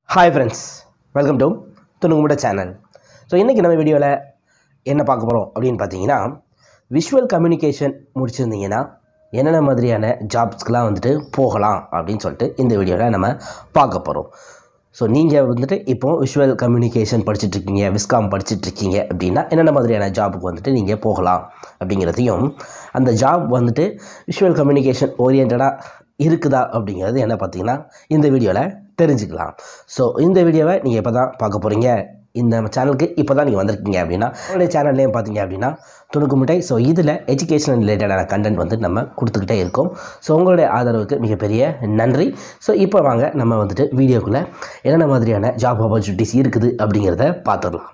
hi friends welcome to துணுங்குமுட channel so இன்றைக்கி நம்ம வீடியோவில் என்ன பார்க்க போகிறோம் அப்படின்னு பார்த்தீங்கன்னா விஷுவல் கம்யூனிகேஷன் முடிச்சிருந்தீங்கன்னா என்னென்ன மாதிரியான ஜாப்ஸ்க்கெலாம் வந்துட்டு போகலாம் அப்படின்னு சொல்லிட்டு இந்த வீடியோவில் நம்ம பார்க்க போகிறோம் ஸோ நீங்கள் வந்துட்டு இப்போ விஷுவல் கம்யூனிகேஷன் படிச்சுட்ருக்கீங்க விஸ்காம் படிச்சுட்ருக்கீங்க அப்படின்னா என்னென்ன மாதிரியான ஜாபுக்கு வந்துட்டு நீங்கள் போகலாம் அப்படிங்கிறதையும் அந்த ஜாப் வந்துட்டு விஷுவல் கம்யூனிகேஷன் ஓரியன்டாக இருக்குதா அப்படிங்கிறது என்ன பார்த்தீங்கன்னா இந்த வீடியோவில் தெரிஞ்சுக்கலாம் ஸோ இந்த வீடியோவை நீங்கள் இப்போ தான் பார்க்க போகிறீங்க இந்த சேனலுக்கு இப்போ தான் நீங்கள் வந்திருக்கீங்க அப்படின்னா உங்களுடைய சேனல்லையும் பார்த்தீங்க அப்படின்னா துணுக்கு முட்டை ஸோ இதில் எஜுகேஷனல் ரிலேட்டடான கண்டென்ட் வந்து நம்ம கொடுத்துக்கிட்டே இருக்கோம் ஸோ உங்களுடைய ஆதரவுக்கு மிகப்பெரிய நன்றி ஸோ இப்போ வாங்க நம்ம வந்துட்டு வீடியோக்குள்ளே என்னென்ன மாதிரியான ஜாப் ஆப்பர்ச்சுனிட்டிஸ் இருக்குது அப்படிங்கிறத பார்த்துடலாம்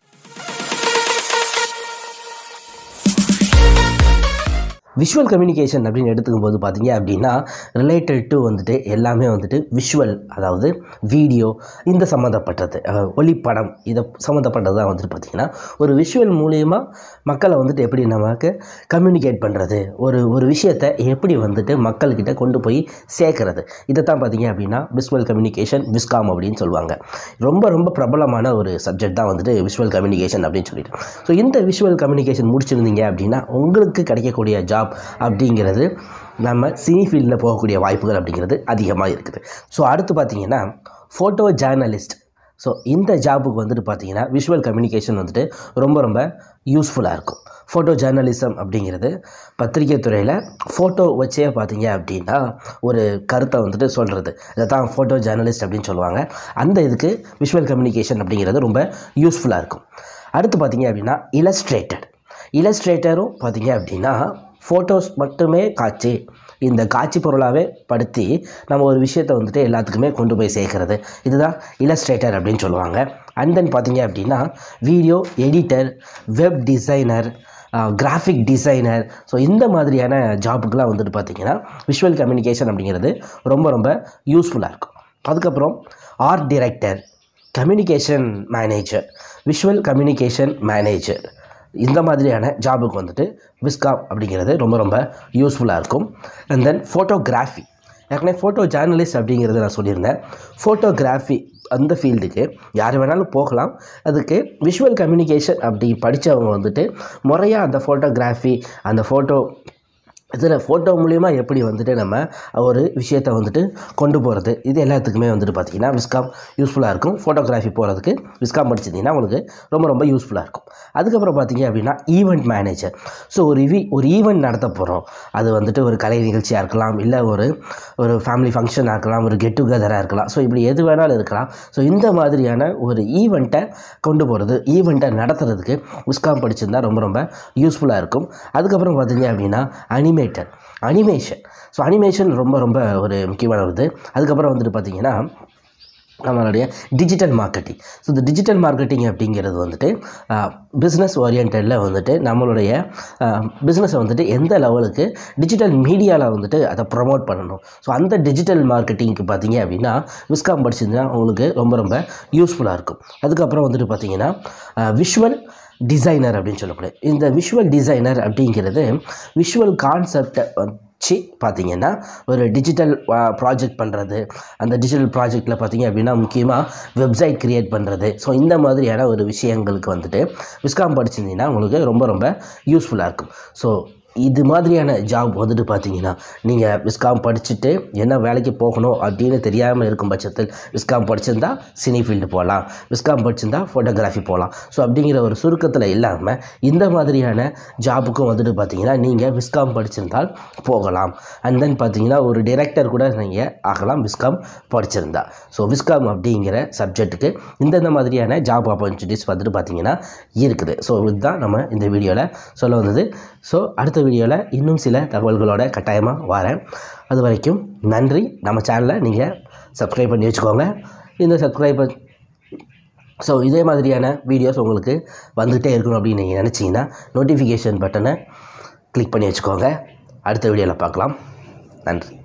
விஷுவல் கம்யூனிகேஷன் அப்படின்னு எடுத்துக்கும் போது பார்த்தீங்க அப்படின்னா ரிலேட்டட் டு வந்துட்டு எல்லாமே வந்துட்டு விஷுவல் அதாவது வீடியோ இந்த சம்மந்தப்பட்டது அஹ், ஒளிப்படம் இதை சம்மந்தப்பட்டது தான் வந்துட்டு பார்த்திங்கன்னா ஒரு விஷுவல் மூலியமா மக்களை வந்துட்டு எப்படி நமக்கு கம்யூனிகேட் பண்ணுறது ஒரு ஒரு விஷயத்தை எப்படி வந்துட்டு மக்கள்கிட்ட கொண்டு போய் சேர்க்கறது இதை தான் பார்த்தீங்க அப்படின்னா விஷுவல் கம்யூனிகேஷன் விஸ்காம் அப்படின்னு சொல்லுவாங்க ரொம்ப ரொம்ப பிரபலமான ஒரு சப்ஜெக்ட் தான் வந்துட்டு விஷுவல் கம்யூனிகேஷன் அப்படின்னு சொல்லிட்டு ஸோ இந்த விஷுவல் கம்யூனிகேஷன் முடிச்சிருந்தீங்க அப்படின்னா உங்களுக்கு கிடைக்கக்கூடிய ஜாப் அப்படிங்கிறது நம்ம சினி ஃபீல்டில் போகக்கூடிய வாய்ப்புகள் அப்படிங்கிறது அதிகமாக இருக்குது ஸோ அடுத்து பார்த்தீங்கன்னா ஃபோட்டோ ஜேர்னலிஸ்ட் ஸோ இந்த ஜாபுக்கு வந்துட்டு பார்த்தீங்கன்னா விஷுவல் கம்யூனிகேஷன் வந்துட்டு ரொம்ப ரொம்ப யூஸ்ஃபுல்லாக இருக்கும் ஃபோட்டோ ஜேர்னலிசம் அப்படிங்கிறது பத்திரிகை துறையில் ஃபோட்டோ வச்சே பார்த்தீங்க அப்படின்னா ஒரு கருத்தை வந்துட்டு சொல்கிறது இதை தான் ஃபோட்டோ ஜேர்னலிஸ்ட் அப்படின்னு சொல்லுவாங்க அந்த இதுக்கு விஷுவல் கம்யூனிகேஷன் அப்படிங்கிறது ரொம்ப யூஸ்ஃபுல்லாக இருக்கும் அடுத்து பார்த்தீங்க அப்படின்னா இலஸ்ட்ரேட்டட் இலஸ்ட்ரேட்டரும் பார்த்தீங்க அப்படின்னா ஃபோட்டோஸ் மட்டுமே காட்சி இந்த காட்சி பொருளாகவே படுத்தி நம்ம ஒரு விஷயத்தை வந்துட்டு எல்லாத்துக்குமே கொண்டு போய் சேர்க்கறது இதுதான் இலஸ்ட்ரேட்டர் அப்படின்னு சொல்லுவாங்க அண்ட் தென் பார்த்தீங்க அப்படின்னா video editor web designer graphic designer so இந்த மாதிரியான ஜாபுக்கெலாம் வந்துட்டு பார்த்தீங்கன்னா விஷுவல் கம்யூனிகேஷன் அப்படிங்கிறது ரொம்ப ரொம்ப யூஸ்ஃபுல்லாக இருக்கும் அதுக்கப்புறம் art director communication manager visual communication manager இந்த மாதிரியான ஜாபுக்கு வந்துட்டு விஸ்காம் அப்படிங்கிறது ரொம்ப ரொம்ப யூஸ்ஃபுல்லாக இருக்கும் அண்ட் தென் ஃபோட்டோகிராஃபி ஏற்கனவே ஃபோட்டோ ஜேர்னலிஸ்ட் அப்படிங்கிறத நான் சொல்லியிருந்தேன் ஃபோட்டோகிராஃபி அந்த ஃபீல்டுக்கு யார் வேணாலும் போகலாம் அதுக்கு விஷுவல் கம்யூனிகேஷன் அப்படி படித்தவங்க வந்துட்டு முறையாக அந்த ஃபோட்டோகிராஃபி அந்த ஃபோட்டோ இதில் ஃபோட்டோ மூலிமா எப்படி வந்துட்டு நம்ம ஒரு விஷயத்தை வந்துட்டு கொண்டு போகிறது இது எல்லாத்துக்குமே வந்துட்டு பார்த்திங்கன்னா விஸ்காம் யூஸ்ஃபுல்லாக இருக்கும் ஃபோட்டோகிராஃபி போகிறதுக்கு விஸ்காம் படிச்சிருந்தீங்கன்னா உங்களுக்கு ரொம்ப ரொம்ப யூஸ்ஃபுல்லாக இருக்கும் அதுக்கப்புறம் பார்த்தீங்க அப்படின்னா ஈவெண்ட் மேனேஜர் ஸோ ஒரு இவி ஒரு ஈவெண்ட் நடத்த போகிறோம் அது வந்துட்டு ஒரு கலை நிகழ்ச்சியாக இருக்கலாம் இல்லை ஒரு ஒரு ஃபேமிலி ஃபங்க்ஷனாக இருக்கலாம் ஒரு கெட் டுகெதராக இருக்கலாம் ஸோ இப்படி எது வேணாலும் இருக்கலாம் ஸோ இந்த மாதிரியான ஒரு ஈவெண்ட்டை கொண்டு போகிறது ஈவெண்ட்டை நடத்துறதுக்கு விஸ்காம் படிச்சிருந்தா ரொம்ப ரொம்ப யூஸ்ஃபுல்லாக இருக்கும் அதுக்கப்புறம் பார்த்தீங்க அப்படின்னா அனிமேட்டர் அனிமேஷன் ஸோ அனிமேஷன் ரொம்ப ரொம்ப ஒரு முக்கியமான ஒரு இது அதுக்கப்புறம் வந்துட்டு பார்த்தீங்கன்னா நம்மளுடைய டிஜிட்டல் மார்க்கெட்டிங் ஸோ இந்த டிஜிட்டல் மார்க்கெட்டிங் அப்படிங்கிறது வந்துட்டு பிஸ்னஸ் ஓரியன்டில் வந்துட்டு நம்மளுடைய பிஸ்னஸை வந்துட்டு எந்த லெவலுக்கு டிஜிட்டல் மீடியாவில் வந்துட்டு அதை ப்ரமோட் பண்ணணும் ஸோ அந்த டிஜிட்டல் மார்க்கெட்டிங்க்கு பார்த்தீங்க அப்படின்னா விஸ்காம் படிச்சிருந்தா உங்களுக்கு ரொம்ப ரொம்ப யூஸ்ஃபுல்லாக இருக்கும் அதுக்கப்புறம் வந்துட்டு பார்த்தீங்கன்னா விஷுவல் டிசைனர் அப்படின்னு சொல்லக்கூடிய இந்த விஷுவல் டிசைனர் அப்படிங்கிறது விஷுவல் கான்செப்டை வச்சு பார்த்தீங்கன்னா ஒரு டிஜிட்டல் ப்ராஜெக்ட் பண்ணுறது அந்த டிஜிட்டல் ப்ராஜெக்டில் பார்த்தீங்க அப்படின்னா முக்கியமாக வெப்சைட் க்ரியேட் பண்ணுறது ஸோ இந்த மாதிரியான ஒரு விஷயங்களுக்கு வந்துட்டு விஸ்காம் படிச்சிருந்தீங்கன்னா உங்களுக்கு ரொம்ப ரொம்ப யூஸ்ஃபுல்லாக இருக்கும் ஸோ இது மாதிரியான ஜாப் வந்துட்டு பார்த்தீங்கன்னா நீங்கள் விஸ்காம் படிச்சுட்டு என்ன வேலைக்கு போகணும் அப்படின்னு தெரியாமல் இருக்கும் பட்சத்தில் விஸ்காம் படிச்சிருந்தா சினி ஃபீல்டு போகலாம் விஸ்காம் படிச்சிருந்தா ஃபோட்டோகிராஃபி போகலாம் ஸோ அப்படிங்கிற ஒரு சுருக்கத்தில் இல்லாமல் இந்த மாதிரியான ஜாபுக்கும் வந்துட்டு பார்த்தீங்கன்னா நீங்கள் விஸ்காம் படிச்சிருந்தால் போகலாம் அண்ட் தென் பார்த்தீங்கன்னா ஒரு டைரக்டர் கூட நீங்கள் ஆகலாம் விஸ்காம் படிச்சிருந்தா ஸோ விஸ்காம் அப்படிங்கிற சப்ஜெக்ட்டுக்கு இந்தந்த மாதிரியான ஜாப் ஆப்பர்ச்சுனிட்டிஸ் வந்துட்டு பார்த்தீங்கன்னா இருக்குது ஸோ இதுதான் நம்ம இந்த வீடியோவில் சொல்ல வந்தது ஸோ அடுத்த வீடியோவில் இன்னும் சில தகவல்களோட கட்டாயமாக வரேன் அது வரைக்கும் நன்றி நம்ம சேனலை நீங்கள் சப்ஸ்கிரைப் பண்ணி வச்சுக்கோங்க இந்த சப்ஸ்கிரைப் ஸோ இதே மாதிரியான வீடியோஸ் உங்களுக்கு வந்துகிட்டே இருக்கணும் அப்படின்னு நீங்கள் நினச்சிங்கன்னா நோட்டிஃபிகேஷன் பட்டனை கிளிக் பண்ணி வச்சுக்கோங்க அடுத்த வீடியோவில் பார்க்கலாம் நன்றி